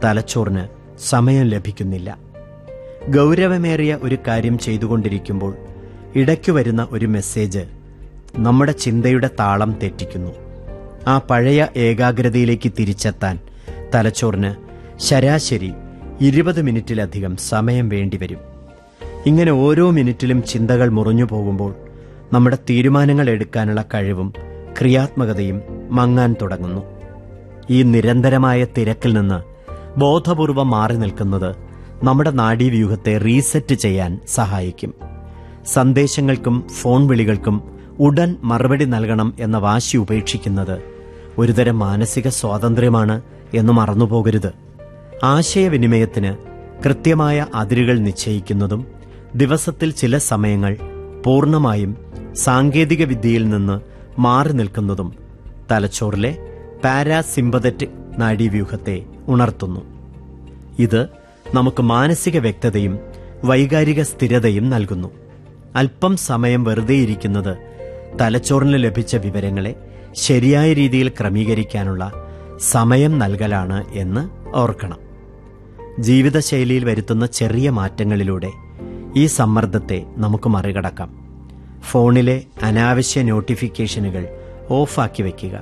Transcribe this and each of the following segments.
തലച്ചോറിന് സമയം ലഭിക്കുന്നില്ല ഗൗരവമേറിയ ഒരു കാര്യം ചെയ്തുകൊണ്ടിരിക്കുമ്പോൾ ഇടയ്ക്കു വരുന്ന ഒരു മെസ്സേജ് നമ്മുടെ ചിന്തയുടെ താളം തെറ്റിക്കുന്നു ആ പഴയ ഏകാഗ്രതയിലേക്ക് തിരിച്ചെത്താൻ തലച്ചോറിന് ശരാശരി ഇരുപത് മിനിറ്റിലധികം സമയം വേണ്ടിവരും ഇങ്ങനെ ഓരോ മിനിറ്റിലും ചിന്തകൾ മുറിഞ്ഞു പോകുമ്പോൾ നമ്മുടെ തീരുമാനങ്ങൾ എടുക്കാനുള്ള കഴിവും ക്രിയാത്മകതയും മങ്ങാൻ തുടങ്ങുന്നു ഈ നിരന്തരമായ തിരക്കിൽ നിന്ന് ബോധപൂർവം മാറി നിൽക്കുന്നത് നമ്മുടെ നാഡീവ്യൂഹത്തെ റീസെറ്റ് ചെയ്യാൻ സഹായിക്കും സന്ദേശങ്ങൾക്കും ഫോൺ വിളികൾക്കും ഉടൻ മറുപടി നൽകണം എന്ന വാശി ഉപേക്ഷിക്കുന്നത് ഒരുതരം മാനസിക സ്വാതന്ത്ര്യമാണ് എന്ന് മറന്നുപോകരുത് ആശയവിനിമയത്തിന് കൃത്യമായ അതിരുകൾ നിശ്ചയിക്കുന്നതും ദിവസത്തിൽ ചില സമയങ്ങൾ പൂർണ്ണമായും സാങ്കേതിക വിദ്യയിൽ നിന്ന് മാറി നിൽക്കുന്നതും തലച്ചോറിലെ പാരാസിമ്പതറ്റിക് നാഡീവ്യൂഹത്തെ ഉണർത്തുന്നു ഇത് നമുക്ക് മാനസിക വ്യക്തതയും വൈകാരിക സ്ഥിരതയും നൽകുന്നു അല്പം സമയം വെറുതെ ഇരിക്കുന്നത് തലച്ചോറിന് ലഭിച്ച വിവരങ്ങളെ ശരിയായ രീതിയിൽ ക്രമീകരിക്കാനുള്ള സമയം നൽകലാണ് എന്ന് ഓർക്കണം ജീവിതശൈലിയിൽ വരുത്തുന്ന ചെറിയ മാറ്റങ്ങളിലൂടെ ഈ സമ്മർദ്ദത്തെ നമുക്ക് മറികടക്കാം ഫോണിലെ അനാവശ്യ നോട്ടിഫിക്കേഷനുകൾ ഓഫാക്കി വയ്ക്കുക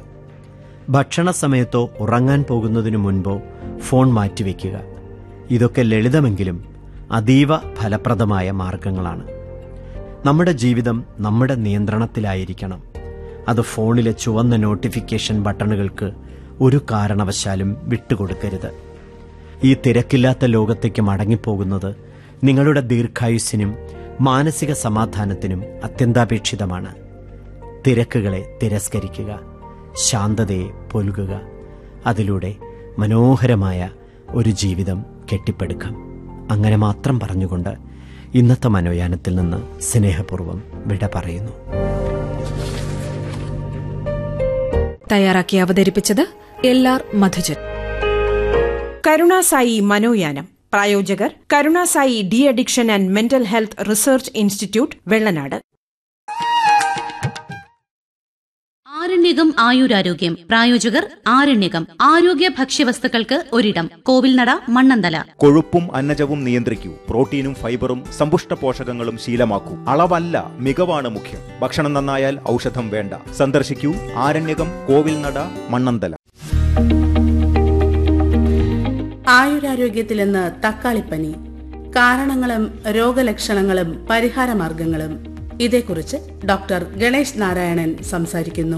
ഭക്ഷണ സമയത്തോ ഉറങ്ങാൻ പോകുന്നതിനു മുൻപോ ഫോൺ മാറ്റിവെക്കുക ഇതൊക്കെ ലളിതമെങ്കിലും അതീവ ഫലപ്രദമായ മാർഗങ്ങളാണ് നമ്മുടെ ജീവിതം നമ്മുടെ നിയന്ത്രണത്തിലായിരിക്കണം അത് ഫോണിലെ ചുവന്ന നോട്ടിഫിക്കേഷൻ ബട്ടണുകൾക്ക് ഒരു കാരണവശാലും വിട്ടുകൊടുക്കരുത് ഈ തിരക്കില്ലാത്ത ലോകത്തേക്ക് മടങ്ങിപ്പോകുന്നത് നിങ്ങളുടെ ദീർഘായുസ്സിനും മാനസിക സമാധാനത്തിനും അത്യന്താപേക്ഷിതമാണ് തിരക്കുകളെ തിരസ്കരിക്കുക ശാന്തതയെ പൊലുകുക അതിലൂടെ മനോഹരമായ ഒരു ജീവിതം കെട്ടിപ്പടുക്കാം അങ്ങനെ മാത്രം പറഞ്ഞുകൊണ്ട് ഇന്നത്തെ മനോയാനത്തിൽ നിന്ന് സ്നേഹപൂർവ്വം വിട പറയുന്നു തയ്യാറാക്കി അവതരിപ്പിച്ചത് എൽ ആർ മധുജൻ കരുണാസായി മനോയാനം പ്രായോജകർ Karunasai de addiction and mental health research institute Vellanad ആരണ്യകം ആയുരാരോഗ്യം പ്രായോജകർ ആരണ്യകം ആരോഗ്യ ഭക്ഷ്യവസ്തുക്കൾക്ക് ഒരിടം കോവിൽനട മണ്ണന്തല കൊഴുപ്പും അന്നജവും നിയന്ത്രിക്കൂ പ്രോട്ടീനും ഫൈബറും സമ്പുഷ്ട പോഷകങ്ങളും ശീലമാക്കൂ അളവല്ല മികവാണ് മുഖ്യം ഭക്ഷണം നന്നായാൽ ഔഷധം വേണ്ട സന്ദർശിക്കൂ ആരണ്യകം കോവിൽനട മണ്ണന്തല ആയുരാരോഗ്യത്തിൽ ഇന്ന് തക്കാളിപ്പനി കാരണങ്ങളും രോഗലക്ഷണങ്ങളും പരിഹാരമാർഗങ്ങളും ഇതേക്കുറിച്ച് ഡോക്ടർ ഗണേഷ് നാരായണൻ സംസാരിക്കുന്നു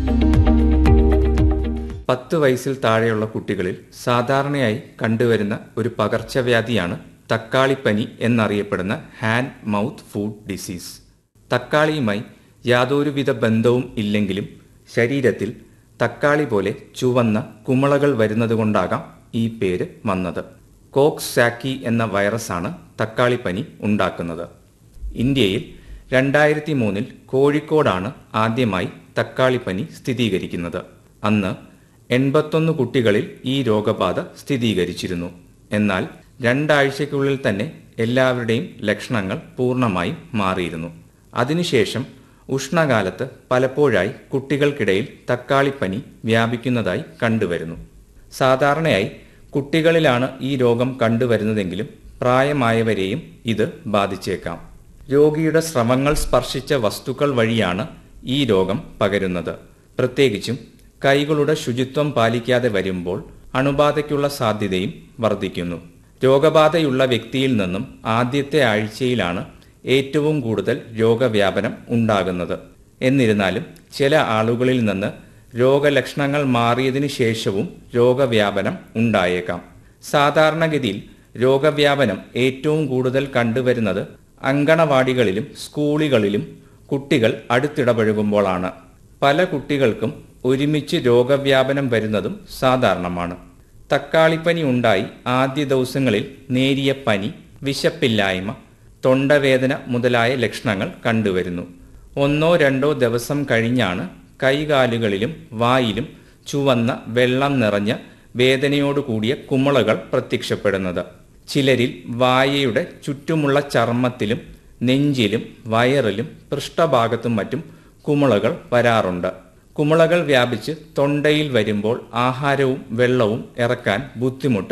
പത്ത് വയസ്സിൽ താഴെയുള്ള കുട്ടികളിൽ സാധാരണയായി കണ്ടുവരുന്ന ഒരു പകർച്ചവ്യാധിയാണ് തക്കാളിപ്പനി എന്നറിയപ്പെടുന്ന ഹാൻഡ് മൗത്ത് ഫുഡ് ഡിസീസ് തക്കാളിയുമായി യാതൊരുവിധ ബന്ധവും ഇല്ലെങ്കിലും ശരീരത്തിൽ തക്കാളി പോലെ ചുവന്ന കുമിളകൾ വരുന്നതുകൊണ്ടാകാം ഈ പേര് വന്നത് കോക്സ് സാക്കി എന്ന വൈറസാണ് തക്കാളിപ്പനി ഉണ്ടാക്കുന്നത് ഇന്ത്യയിൽ രണ്ടായിരത്തി മൂന്നിൽ കോഴിക്കോടാണ് ആദ്യമായി തക്കാളിപ്പനി സ്ഥിരീകരിക്കുന്നത് അന്ന് എൺപത്തൊന്ന് കുട്ടികളിൽ ഈ രോഗബാധ സ്ഥിരീകരിച്ചിരുന്നു എന്നാൽ രണ്ടാഴ്ചയ്ക്കുള്ളിൽ തന്നെ എല്ലാവരുടെയും ലക്ഷണങ്ങൾ പൂർണ്ണമായും മാറിയിരുന്നു അതിനുശേഷം ഉഷ്ണകാലത്ത് പലപ്പോഴായി കുട്ടികൾക്കിടയിൽ തക്കാളിപ്പനി വ്യാപിക്കുന്നതായി കണ്ടുവരുന്നു സാധാരണയായി കുട്ടികളിലാണ് ഈ രോഗം കണ്ടുവരുന്നതെങ്കിലും പ്രായമായവരെയും ഇത് ബാധിച്ചേക്കാം രോഗിയുടെ സ്രവങ്ങൾ സ്പർശിച്ച വസ്തുക്കൾ വഴിയാണ് ഈ രോഗം പകരുന്നത് പ്രത്യേകിച്ചും കൈകളുടെ ശുചിത്വം പാലിക്കാതെ വരുമ്പോൾ അണുബാധയ്ക്കുള്ള സാധ്യതയും വർദ്ധിക്കുന്നു രോഗബാധയുള്ള വ്യക്തിയിൽ നിന്നും ആദ്യത്തെ ആഴ്ചയിലാണ് ഏറ്റവും കൂടുതൽ രോഗവ്യാപനം ഉണ്ടാകുന്നത് എന്നിരുന്നാലും ചില ആളുകളിൽ നിന്ന് രോഗലക്ഷണങ്ങൾ മാറിയതിനു ശേഷവും രോഗവ്യാപനം ഉണ്ടായേക്കാം സാധാരണഗതിയിൽ രോഗവ്യാപനം ഏറ്റവും കൂടുതൽ കണ്ടുവരുന്നത് അങ്കണവാടികളിലും സ്കൂളുകളിലും കുട്ടികൾ അടുത്തിടപഴകുമ്പോഴാണ് പല കുട്ടികൾക്കും ഒരുമിച്ച് രോഗവ്യാപനം വരുന്നതും സാധാരണമാണ് തക്കാളിപ്പനി ഉണ്ടായി ആദ്യ ദിവസങ്ങളിൽ നേരിയ പനി വിശപ്പില്ലായ്മ തൊണ്ടവേദന മുതലായ ലക്ഷണങ്ങൾ കണ്ടുവരുന്നു ഒന്നോ രണ്ടോ ദിവസം കഴിഞ്ഞാണ് കൈകാലുകളിലും വായിലും ചുവന്ന വെള്ളം നിറഞ്ഞ വേദനയോട് കൂടിയ കുമിളകൾ പ്രത്യക്ഷപ്പെടുന്നത് ചിലരിൽ വായയുടെ ചുറ്റുമുള്ള ചർമ്മത്തിലും നെഞ്ചിലും വയറിലും പൃഷ്ഠഭാഗത്തും മറ്റും കുമിളകൾ വരാറുണ്ട് കുമിളകൾ വ്യാപിച്ച് തൊണ്ടയിൽ വരുമ്പോൾ ആഹാരവും വെള്ളവും ഇറക്കാൻ ബുദ്ധിമുട്ട്